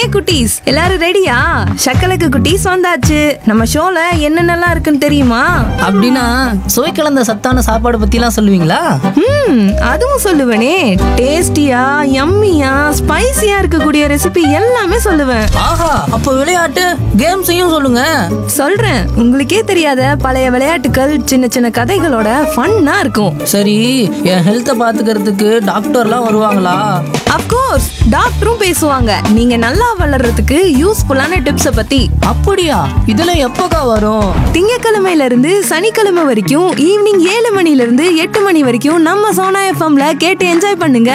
hi குட்டீஸ் எல்லாரும் ரெடியா சக்கலக்கு குட்டீஸ் வந்தாச்சு நம்ம ஷோல என்னென்னலாம் இருக்குன்னு தெரியுமா அப்படின்னா சுவை கலந்த சத்தான சாப்பாடு பத்திலாம் சொல்லுவீங்களா ம் அதுவும் சொல்லுவேனே டேஸ்டியா யம்மியா ஸ்பைசியா இருக்கக்கூடிய ரெசிபி எல்லாமே சொல்லுவேன் ஆஹா அப்போ விளையாட்டு கேம்ஸையும் சொல்லுங்க சொல்றேன் உங்களுக்கே தெரியாத பழைய விளையாட்டுகள் சின்ன சின்ன கதைகளோட ஃபன்னா இருக்கும் சரி என் ஹெல்த்தை பாத்துக்கிறதுக்கு டாக்டர்லாம் வருவாங்களா அப்கோர்ஸ் டாக்டரும் பேசுவாங்க நீங்க நல்லா வளர்றதுக்கு யூஸ்ஃபுல்லான டிப்ஸை பத்தி அப்படியா இதெல்லாம் எப்போக்கா வரும் திங்கக்கிழமையில இருந்து சனிக்கிழமை வரைக்கும் ஈவினிங் ஏழு மணில இருந்து எட்டு மணி வரைக்கும் நம்ம சோனா எஃப்எம்ல கேட்டு என்ஜாய் பண்ணுங்க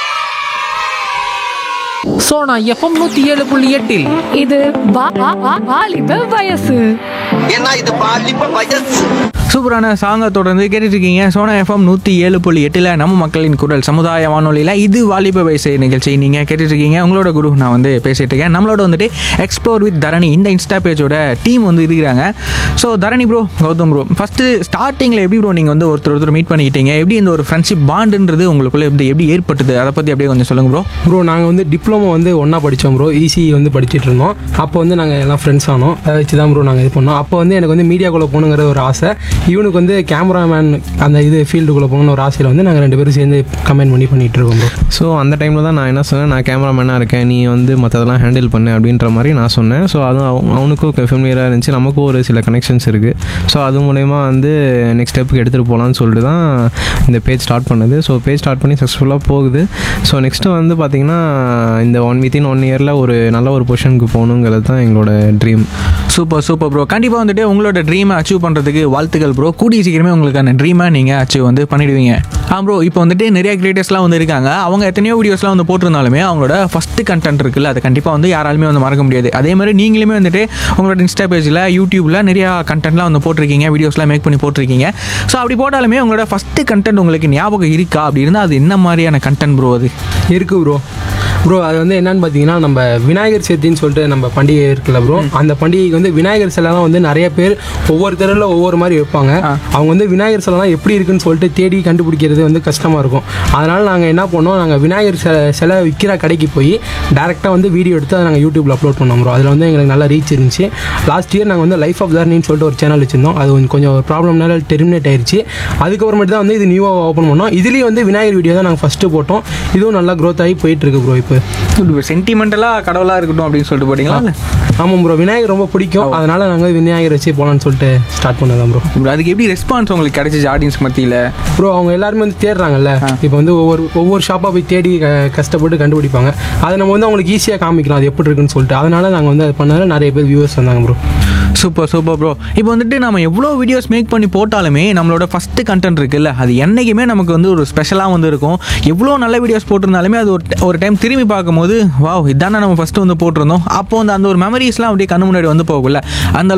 சோனா எஃப்எம் நூத்தி ஏழு புள்ளி எட்டில் இது வா- வா- வா- வாலிப வயசு ஏன்னா இது பாலிப்ப வயசு சூப்பரான சாங்கை தொடர்ந்து கேட்டுட்டு இருக்கீங்க சோனா எஃப்எம் நூற்றி ஏழு புள்ளி எட்டில் நம்ம மக்களின் குரல் சமுதாய வானொலியில் இது வாலிப வயசு நிகழ்ச்சி நீங்கள் கேட்டுட்டு இருக்கீங்க உங்களோட குரு நான் வந்து பேசிட்டு இருக்கேன் நம்மளோட வந்துட்டு எக்ஸ்ப்ளோர் வித் தரணி இந்த இன்ஸ்டா பேஜோட டீம் வந்து இருக்கிறாங்க so Dharani bro Gautham bro first ஸ்டார்டிங்கில் எப்படி ப்ரோ நீங்கள் வந்து ஒருத்தர் ஒருத்தர் மீட் பண்ணிக்கிட்டீங்க எப்படி இந்த ஒரு ஃப்ரெண்ட்ஷிப் பாண்டுன்றது உங்களுக்குள்ள எப்படி எப்படி ஏற்பட்டது அதை பற்றி அப்படியே கொஞ்சம் சொல்லுங்கள் ப்ரோ ப்ரோ நாங்கள் வந்து டிப்ளமோ வந்து ஒன்றா படித்தோம் ப்ரோ ஈசி வந்து படிச்சுட்டு இருந்தோம் அப்போ வந்து நாங்கள் எல்லாம் ஃப்ரெண்ட்ஸ் ஆனோம் அதை வச்சு தான் ப்ரோ நாங்கள் இது பண்ணோம் அப்போ வந்து எனக்கு வந்து மீடியாக்குள்ளே போகணுங்கிற ஒரு ஆசை இவனுக்கு வந்து கேமராமேன் அந்த இது ஃபீல்டுக்குள்ளே போகணும்னு ஒரு ஆசையில் வந்து நாங்கள் ரெண்டு பேரும் சேர்ந்து கமெண்ட் பண்ணி பண்ணிகிட்டு இருக்கோம் ப்ரோ ஸோ அந்த டைமில் தான் நான் என்ன சொன்னேன் நான் கேமராமேனாக இருக்கேன் நீ வந்து மற்றதெல்லாம் ஹேண்டில் பண்ணு அப்படின்ற மாதிரி நான் சொன்னேன் ஸோ அதுவும் அவ- அவனுக்கும் ஃபெமிலியராக இருந்துச்சு நமக்கும் ஒரு சில கனெக்ஷன்ஸ் இருக்குது ஸோ அது மூலயமா வந்து நெக்ஸ்ட் ஸ்டெப்புக்கு எடுத்துகிட்டு போகலான்னு சொல்லிட்டு தான் இந்த பேஜ் ஸ்டார்ட் பண்ணது ஸோ பேஜ் ஸ்டார்ட் பண்ணி சக்ஸஸ்ஃபுல்லாக போகுது ஸோ நெக்ஸ்ட்டு வந்து பார்த்திங்கன்னா இந்த ஒன் வித்தின் ஒன் இயரில் ஒரு நல்ல ஒரு பொசிஷனுக்கு போகணுங்கிறது தான் எங்களோட ட்ரீம் சூப்பர் சூப்பர் ப்ரோ கண்டிப்பாக வந்துட்டு உங்களோட ட்ரீமை அச்சீவ் பண்ணுறதுக்கு வாழ்த்துக்கள் ப்ரோ கூடிய சீக்கிரமே உங்களுக்கான ட்ரீமை நீங்கள் அச்சீவ் வந்து பண்ணிடுவீங்க ஆ ப்ரோ இப்போ வந்துட்டு நிறைய கிரியேட்டர்ஸ்லாம் வந்து இருக்காங்க அவங்க எத்தனையோ வீடியோஸ்லாம் வந்து போட்டிருந்தாலுமே அவங்களோட ஃபஸ்ட்டு கண்டென்ட் இருக்குல்ல அது கண்டிப்பாக வந்து யாராலுமே வந்து மறக்க முடியாது அதே மாதிரி நீங்களுமே வந்துட்டு உங்களோட இன்ஸ்டா பேஜில் யூடியூப்பில் நிறையா கண்டென்ட்லாம் வந்து போட்டிருக்கீங்க வீடியோஸ்லாம் மேக் பண்ணி போட்டிருக்கீங்க ஸோ அப்படி போட்டாலுமே உங்களோட ஃபஸ்ட்டு கண்டென்ட் உங்களுக்கு ஞாபகம் இருக்கா அப்படி இருந்தால் அது என்ன மாதிரியான கண்டென்ட் ப்ரோ அது இருக்குது ப்ரோ ப்ரோ அது வந்து என்னன்னு பார்த்தீங்கன்னா நம்ம விநாயகர் சதுர்த்தின்னு சொல்லிட்டு நம்ம பண்டிகை இருக்குல்ல ப்ரோ அந்த பண்டிகைக்கு வந்து விநாயகர் சிலைலாம் வந்து நிறைய பேர் ஒவ்வொரு தெருவில் ஒவ்வொரு மாதிரி வைப்பாங்க அவங்க வந்து விநாயகர் சிலைலாம் எப்படி இருக்குன்னு சொல்லிட்டு தேடி கண்டுபிடிக்கிறது வந்து கஷ்டமாக இருக்கும் அதனால் நாங்கள் என்ன பண்ணோம் நாங்கள் விநாயகர் சிலை சிலை விற்கிற கடைக்கு போய் டேரெக்டாக வந்து வீடியோ எடுத்து அதை நாங்கள் யூடியூப்பில் அப்லோட் பண்ணோம் ப்ரோ அதில் வந்து எங்களுக்கு நல்ல ரீச் இருந்துச்சு லாஸ்ட் இயர் நாங்கள் வந்து லைஃப் ஆஃப் தர்னின்னு சொல்லிட்டு ஒரு சேனல் வச்சிருந்தோம் அது கொஞ்சம் கொஞ்சம் ப்ராப்ளம்னால டெர்மினேட் ஆயிருச்சு அதுக்கப்புறமேட்டு தான் வந்து இது நியூவாக ஓப்பன் பண்ணோம் இதுலேயும் வந்து விநாயகர் வீடியோ தான் நாங்கள் ஃபஸ்ட்டு போட்டோம் இதுவும் நல்லா க்ரோத் ஆகி போயிட்டு இருக்கு ப்ரோ இப்போ சென்டிமெண்டலாக கடவுளாக இருக்கட்டும் அப்படின்னு சொல்லிட்டு போட்டிங்களா இல்லை ஆமாம் ப்ரோ விநாயகர் ரொம்ப பிடிக்கும் அதனால நாங்கள் விநாயகர் வச்சு போகலான்னு சொல்லிட்டு ஸ்டார்ட் பண்ணதான் ப்ரோ bro, அதுக்கு எப்படி ரெஸ்பான்ஸ் உங்களுக்கு கிடைச்சிச்சு ஆடியன்ஸ் மத்தியில் ப்ரோ அவங்க எல்லாருமே வந்து தேடுறாங்கல்ல இப்போ வந்து ஒவ்வொரு ஒவ்வொரு ஷாப்பாக போய் தேடி க- கஷ்டப்பட்டு கண்டுபிடிப்பாங்க அதை நம்ம வந்து அவங்களுக்கு ஈஸியாக காமிக்கலாம் அது எப்படி இருக்குன்னு சொல்லிட்டு அதனால நாங்கள் வந்து அது பண்ணதால நிறைய பேர் வியூவர்ஸ் வந்தாங்க ப்ரோ சூப்பர் சூப்பர் ப்ரோ இப்போ வந்துட்டு நம்ம எவ்வளோ வீடியோஸ் மேக் பண்ணி போட்டாலுமே நம்மளோட ஃபஸ்ட்டு கண்டென்ட் இருக்குல்ல அது என்றைக்குமே நமக்கு வந்து ஒரு ஸ்பெஷலாக வந்து இருக்கும் எவ்வளோ நல்ல வீடியோஸ் போட்டிருந்தாலுமே அது ஒரு ஒரு டைம் திரும்பி பார்க்கும்போது வாவ் இதானே நம்ம ஃபஸ்ட்டு வந்து போட்டிருந்தோம் அப்போ வந்து அந்த ஒரு மெமரிஸ்லாம் அப்படியே கண்ணு முன்னாடி வந்து போகல அந்த